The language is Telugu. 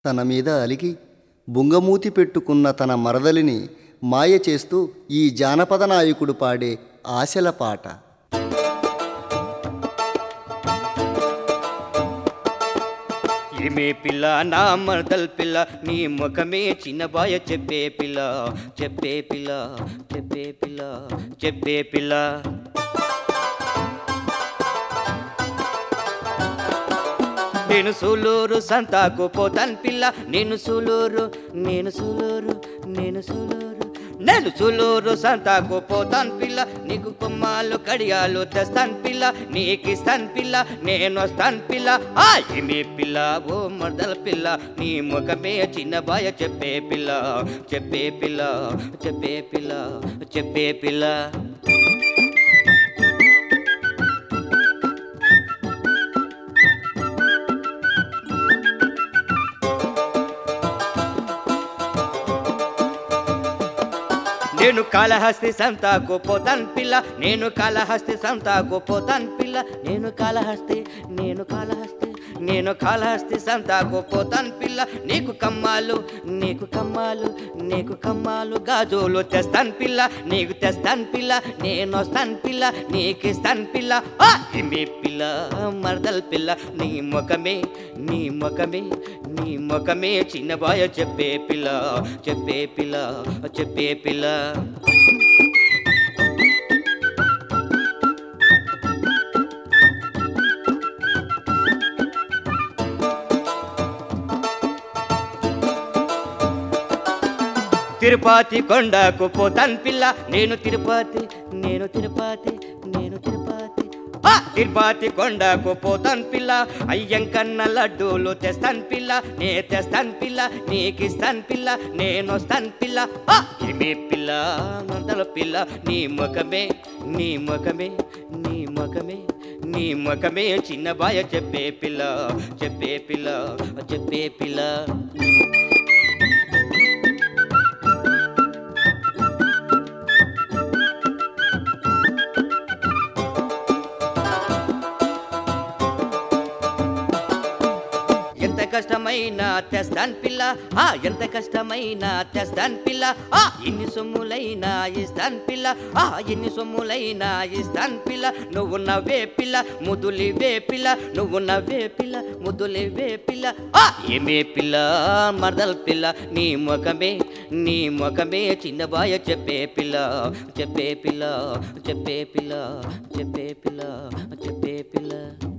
తన మీద అలిగి బుంగమూతి పెట్టుకున్న తన మరదలిని మాయ చేస్తూ ఈ జానపద నాయకుడు పాడే ఆశల పాట ఏమే పిల్ల నా మరదల్ పిల్ల నీ ముఖమే చిన్నబాయ చెప్పే పిల్ల చెప్పే పిల్ల చెప్పే పిల్ల చెప్పే పిల్ల నేను సూలూరు సంతాకు పోతాను పిల్ల నేను సూలూరు నేను సూలూరు నేను సూలూరు నేను సూలూరు సంతాకు పోతాను పిల్ల నీకు కొమ్మాలు కడియాలు తెస్తాను పిల్ల నీకిస్తాను పిల్ల నేను వస్తాను పిల్ల ఆ ఏమే పిల్ల ఓ మర్దల పిల్ల నీ ముఖమే చిన్న బాయ చెప్పే పిల్ల చెప్పే పిల్ల చెప్పే పిల్ల చెప్పే పిల్ల నేను కాళహస్తి సంతాకు పోతాను పిల్ల నేను కాళహస్తి సంతాకు పోతాను పిల్ల నేను కాళహస్తి నేను కాళహస్తి నేను కాళహస్తి సంతాకు పోతాను పిల్ల నీకు కమ్మాలు నీకు కమ్మాలు నీకు కమ్మాలు గాజులు తెస్తాను పిల్ల నీకు తెస్తాను పిల్ల నేను వస్తాను పిల్ల నీకు ఇస్తాను పిల్ల ఆ ఏమి పిల్ల మరదల్ పిల్ల నీ ముఖమే నీ ముఖమే నీ ముఖమే చిన్న బాయ చెప్పే పిల్ల చెప్పే పిల్ల చెప్పే పిల్ల తిరుపతి కొండకు పోతాను పిల్ల నేను తిరుపతి నేను తిరుపతి నేను తిరుపతి ఆ తిరుపతి కొండకు పోతాను పిల్ల అయ్యంకన్న లడ్డూలు తెస్తాను పిల్ల నే తెస్తాను పిల్ల నీకిస్తాను పిల్ల నేను వస్తాను పిల్ల ఆ ఏమి పిల్ల మందల పిల్ల నీ ముఖమే నీ ముఖమే నీ ముఖమే నీ ముఖమే చిన్న బాయ చెప్పే పిల్ల చెప్పే పిల్ల చెప్పే పిల్ల ఎంత కష్టమైనా తెస్తాను పిల్ల ఆ ఎంత కష్టమైనా తెస్తాను పిల్ల ఆ ఎన్ని సొమ్ములైనా ఇస్తాను పిల్ల ఆ ఎన్ని సొమ్ములైనా ఇస్తాను పిల్ల నువ్వు నవ్వే పిల్ల ముదులివే పిల్ల నువ్వు నవ్వే పిల్ల ముదులివే పిల్ల ఆ ఏమే పిల్ల మరదల్ పిల్ల నీ ముఖమే నీ ముఖమే చిన్నబాయ చెప్పే పిల్ల చెప్పే పిల్ల చెప్పే పిల్ల చెప్పే పిల్ల చెప్పే పిల్ల